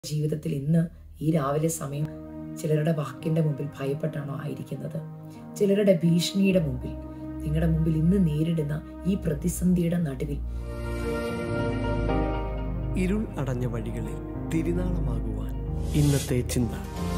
ജീവിതത്തിൽ ഇന്ന് ഈ രാവിലെ സമയം ചിലരുടെ വാക്കിന്റെ മുമ്പിൽ ഭയപ്പെട്ടാണോ ആയിരിക്കുന്നത് ചിലരുടെ ഭീഷണിയുടെ മുമ്പിൽ നിങ്ങളുടെ മുമ്പിൽ ഇന്ന് നേരിടുന്ന ഈ പ്രതിസന്ധിയുടെ നടുവിൽ ഇരുൾ അടഞ്ഞ വഴികളിൽ തിരുനാളമാകുവാൻ ഇന്നത്തെ ചിന്ത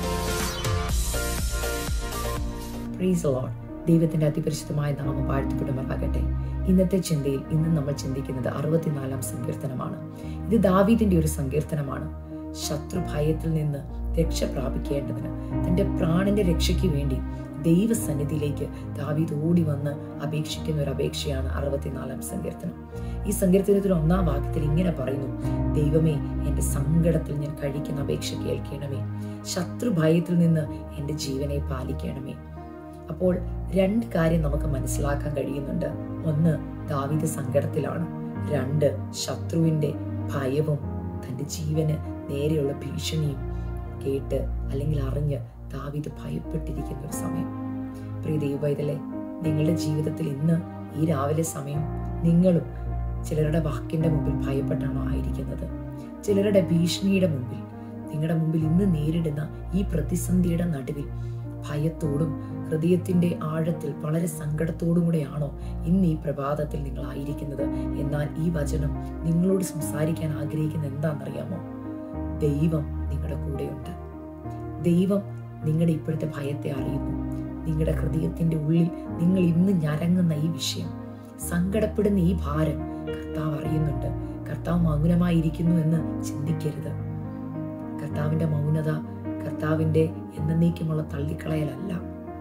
പ്രൈസ് ലോഡ് ദൈവത്തിന്റെ അതിപരിശുദ്ധമായ നാമം വാഴ്ത്തപ്പെടുമാറാകട്ടെ ഇന്നത്തെ ചിന്തയിൽ ഇന്ന് നമ്മൾ ചിന്തിക്കുന്നത് അറുപത്തിനാലാം സങ്കീർത്തനമാണ് ഇത് ദാവീദിന്റെ ഒരു സങ്കീർത്തനമാണ് ശത്രു ഭയത്തിൽ നിന്ന് രക്ഷ പ്രാപിക്കേണ്ടതിന് തന്റെ പ്രാണന്റെ രക്ഷയ്ക്ക് വേണ്ടി ദൈവസന്നിധിയിലേക്ക് ദാവീദ് ഓടി വന്ന് അപേക്ഷിക്കുന്ന ഒരു അപേക്ഷയാണ് അറുപത്തിനാലാം സങ്കീർത്തനം ഈ സങ്കീർത്തനത്തിൽ ഒന്നാം വാക്യത്തിൽ ഇങ്ങനെ പറയുന്നു ദൈവമേ എന്റെ സങ്കടത്തിൽ ഞാൻ കഴിക്കുന്ന അപേക്ഷ കേൾക്കണമേ ശത്രു ഭയത്തിൽ നിന്ന് എന്റെ ജീവനെ പാലിക്കണമേ അപ്പോൾ രണ്ട് കാര്യം നമുക്ക് മനസ്സിലാക്കാൻ കഴിയുന്നുണ്ട് ഒന്ന് ദാവീദ് സങ്കടത്തിലാണ് രണ്ട് ശത്രുവിന്റെ ഭയവും തന്റെ ജീവന് നേരെയുള്ള ഭീഷണിയും കേട്ട് അല്ലെങ്കിൽ അറിഞ്ഞ് ദാവീദ് ഭയപ്പെട്ടിരിക്കുന്ന ഒരു സമയം പ്രിയ ദൈവവൈതലെ നിങ്ങളുടെ ജീവിതത്തിൽ ഇന്ന് ഈ രാവിലെ സമയം നിങ്ങളും ചിലരുടെ വാക്കിന്റെ മുമ്പിൽ ഭയപ്പെട്ടാണോ ആയിരിക്കുന്നത് ചിലരുടെ ഭീഷണിയുടെ മുമ്പിൽ നിങ്ങളുടെ മുമ്പിൽ ഇന്ന് നേരിടുന്ന ഈ പ്രതിസന്ധിയുടെ നടുവിൽ ഭയത്തോടും ഹൃദയത്തിന്റെ ആഴത്തിൽ വളരെ സങ്കടത്തോടും കൂടെയാണോ ഇന്ന് ഈ പ്രഭാതത്തിൽ നിങ്ങൾ ആയിരിക്കുന്നത് എന്നാൽ ഈ വചനം നിങ്ങളോട് സംസാരിക്കാൻ ആഗ്രഹിക്കുന്ന എന്താണെന്നറിയാമോ ദൈവം നിങ്ങളുടെ കൂടെയുണ്ട് ദൈവം നിങ്ങളുടെ ഇപ്പോഴത്തെ ഭയത്തെ അറിയുന്നു നിങ്ങളുടെ ഹൃദയത്തിന്റെ ഉള്ളിൽ നിങ്ങൾ ഇന്ന് ഞരങ്ങുന്ന ഈ വിഷയം സങ്കടപ്പെടുന്ന ഈ ഭാരം കർത്താവ് അറിയുന്നുണ്ട് കർത്താവ് മൗനമായിരിക്കുന്നു എന്ന് ചിന്തിക്കരുത് കർത്താവിന്റെ മൗനത കർത്താവിന്റെ എന്നേക്കുമുള്ള തള്ളിക്കളയലല്ല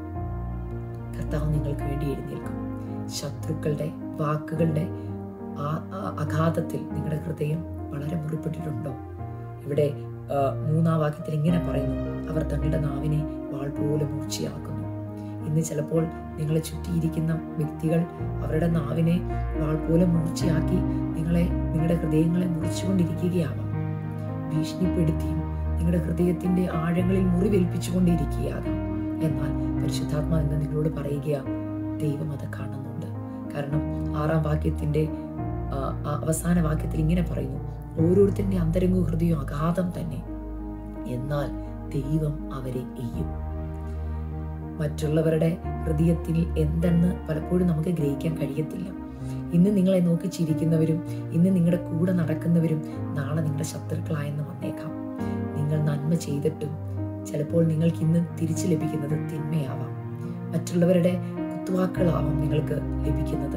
കർത്താവ് നിങ്ങൾക്ക് വേണ്ടി എഴുന്നേൽക്കും ശത്രുക്കളുടെ വാക്കുകളുടെ ആ ആ അഘാതത്തിൽ നിങ്ങളുടെ ഹൃദയം വളരെ മുറിപ്പെട്ടിട്ടുണ്ടോ ഇവിടെ ആ, മൂന്നാം വാക്യത്തിൽ ഇങ്ങനെ പറയുന്നു അവർ തങ്ങളുടെ നാവിനെ വാൾ പോലെ മൂർച്ചയാക്കുന്നു ഇന്ന് ചിലപ്പോൾ നിങ്ങളെ ചുറ്റിയിരിക്കുന്ന വ്യക്തികൾ അവരുടെ നാവിനെ വാൾ പോലെ മൂർച്ചയാക്കി നിങ്ങളെ നിങ്ങളുടെ ഹൃദയങ്ങളെ മുറിച്ചുകൊണ്ടിരിക്കുകയാവാം ഭീഷണിപ്പെടുത്തിയും നിങ്ങളുടെ ഹൃദയത്തിന്റെ ആഴങ്ങളിൽ മുറിവേൽപ്പിച്ചുകൊണ്ടിരിക്കുകയാകാം എന്നാൽ പരിശുദ്ധാത്മാ എന്ന് നിങ്ങളോട് പറയുക ദൈവം അത് കാണുന്നുണ്ട് കാരണം ആറാം വാക്യത്തിന്റെ ആ, ആ അവസാന വാക്യത്തിൽ ഇങ്ങനെ പറയുന്നു ഓരോരുത്തരുടെ അന്തരംഗ ഹൃദയം അഗാധം തന്നെ എന്നാൽ ദൈവം അവരെ എയ്യും മറ്റുള്ളവരുടെ ഹൃദയത്തിൽ എന്തെന്ന് പലപ്പോഴും നമുക്ക് ഗ്രഹിക്കാൻ കഴിയത്തില്ല ഇന്ന് നിങ്ങളെ നോക്കി ചിരിക്കുന്നവരും ഇന്ന് നിങ്ങളുടെ കൂടെ നടക്കുന്നവരും നാളെ നിങ്ങളുടെ ശത്രുക്കളായെന്ന് വന്നേക്കാം നിങ്ങൾ നന്മ ചെയ്തിട്ടും ചിലപ്പോൾ നിങ്ങൾക്ക് ഇന്ന് തിരിച്ചു ലഭിക്കുന്നത് തിന്മയാവാം മറ്റുള്ളവരുടെ കുത്തുവാക്കുകളാവാം നിങ്ങൾക്ക് ലഭിക്കുന്നത്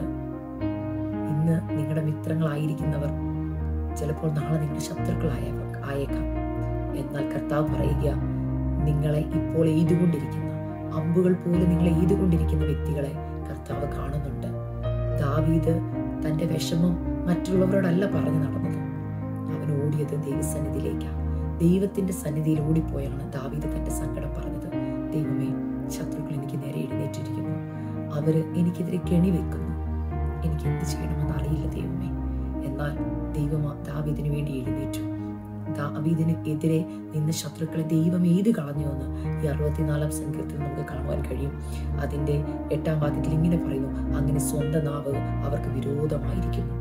ഇന്ന് നിങ്ങളുടെ മിത്രങ്ങളായിരിക്കുന്നവർ ചിലപ്പോൾ നാളെ നിങ്ങളുടെ ശത്രുക്കളായ ആയേക്കാം എന്നാൽ കർത്താവ് പറയുക നിങ്ങളെ ഇപ്പോൾ എയ്തുകൊണ്ടിരിക്കുന്ന അമ്പുകൾ പോലെ നിങ്ങളെ എയ്തുകൊണ്ടിരിക്കുന്ന വ്യക്തികളെ കർത്താവ് കാണുന്നുണ്ട് ദാവീദ് തന്റെ വിഷമം മറ്റുള്ളവരോടല്ല പറഞ്ഞു നടന്നത് അവൻ ഓടിയത് ദൈവസന്നിധിയിലേക്കാണ് ദൈവത്തിന്റെ സന്നിധിയിൽ ഓടിപ്പോയാണ് ദാവീദ് തന്റെ സങ്കടം പറഞ്ഞത് ദൈവമേ ശത്രുക്കൾ എനിക്ക് നേരെ എഴുന്നേറ്റിരിക്കുന്നു അവര് എനിക്കെതിരെ കെണി വെക്കുന്നു എനിക്ക് എന്ത് ചെയ്യണമെന്ന് അറിയില്ല ദൈവമേ എന്നാൽ ദൈവം ദാവീദിന് വേണ്ടി എഴുന്നേറ്റു ദാവീദിന് എതിരെ നിന്ന് ശത്രുക്കളെ ദൈവം ഏത് കളഞ്ഞുവെന്ന് ഈ അറുപത്തിനാലാം സംഘത്തിൽ നമുക്ക് കാണുവാൻ കഴിയും അതിന്റെ എട്ടാം വാക്യത്തിൽ ഇങ്ങനെ പറയുന്നു അങ്ങനെ സ്വന്തം നാവ് അവർക്ക് വിരോധമായിരിക്കുന്നു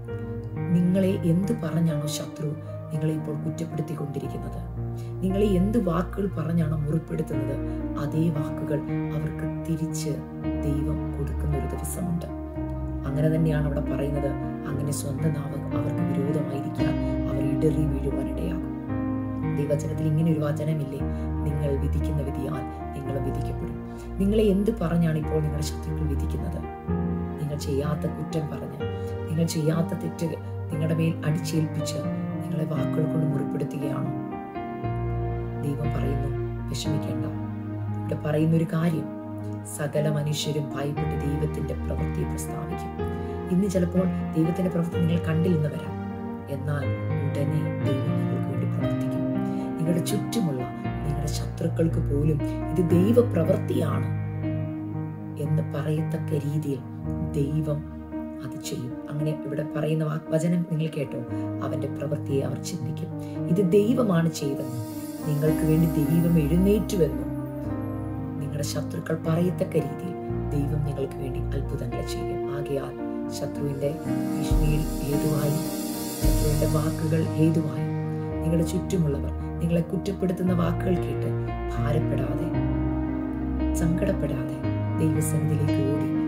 നിങ്ങളെ എന്ത് പറഞ്ഞാണോ ശത്രു നിങ്ങളെ ഇപ്പോൾ കുറ്റപ്പെടുത്തിക്കൊണ്ടിരിക്കുന്നത് നിങ്ങളെ എന്ത് വാക്കുകൾ പറഞ്ഞാണോ മുറിപ്പെടുത്തുന്നത് അതേ വാക്കുകൾ അവർക്ക് തിരിച്ച് ദൈവം കൊടുക്കുന്ന ഒരു ദിവസമുണ്ട് അങ്ങനെ തന്നെയാണ് അവിടെ പറയുന്നത് അങ്ങനെ സ്വന്തം നാവ് അവർക്ക് വിരോധമായിരിക്കാൻ അവർ ഇടറി വീഴുവാനിടയാകും ദൈവചനത്തിൽ ഇങ്ങനെ ഒരു വചനമില്ലേ നിങ്ങൾ വിധിക്കുന്ന വിധിയാൽ നിങ്ങൾ വിധിക്കപ്പെടും നിങ്ങളെ എന്ത് പറഞ്ഞാണ് ഇപ്പോൾ നിങ്ങളുടെ ശത്രുക്കൾ വിധിക്കുന്നത് നിങ്ങൾ ചെയ്യാത്ത കുറ്റം പറഞ്ഞ് നിങ്ങൾ ചെയ്യാത്ത തെറ്റ് നിങ്ങളുടെ മേൽ അടിച്ചേൽപ്പിച്ച് നിങ്ങളെ വാക്കുകൾ കൊണ്ട് മുറിപ്പെടുത്തുകയാണോ ദൈവം പറയുന്നു വിഷമിക്കേണ്ട ഇവിടെ പറയുന്ന ഒരു കാര്യം സകല മനുഷ്യരും ഭയപ്പെട്ട് ദൈവത്തിന്റെ പ്രവൃത്തിയെ പ്രസ്താവിക്കും ഇന്ന് ചിലപ്പോൾ ദൈവത്തിന്റെ പ്രവൃത്തി നിങ്ങൾ കണ്ടില്ലെന്ന് വരാം എന്നാൽ ഉടനെ ദൈവം നിങ്ങൾക്ക് വേണ്ടി പ്രവർത്തിക്കും നിങ്ങളുടെ ചുറ്റുമുള്ള നിങ്ങളുടെ ശത്രുക്കൾക്ക് പോലും ഇത് ദൈവ പ്രവൃത്തിയാണ് എന്ന് പറയത്തക്ക രീതിയിൽ ദൈവം അത് ചെയ്യും അങ്ങനെ ഇവിടെ പറയുന്ന വാ- വചനം നിങ്ങൾ കേട്ടോ അവന്റെ പ്രവൃത്തിയെ അവർ ചിന്തിക്കും ഇത് ദൈവമാണ് ചെയ്തതെന്ന് നിങ്ങൾക്ക് വേണ്ടി ദൈവം എഴുന്നേറ്റുവെന്നും നിങ്ങളുടെ ശത്രുക്കൾ പറയത്തക്ക രീതിയിൽ ദൈവം നിങ്ങൾക്ക് വേണ്ടി അത്ഭുതങ്ങൾ ചെയ്യും ആകയാൽ ശത്രുവിന്റെ ഭീഷണിയിൽ ഹേതുവായി ശത്രുവിന്റെ വാക്കുകൾ ഹേതുവായി നിങ്ങളുടെ ചുറ്റുമുള്ളവർ നിങ്ങളെ കുറ്റപ്പെടുത്തുന്ന വാക്കുകൾ കേട്ട് ഭാരപ്പെടാതെ സങ്കടപ്പെടാതെ ദൈവസന്നിധിയിലേക്ക് ഓടി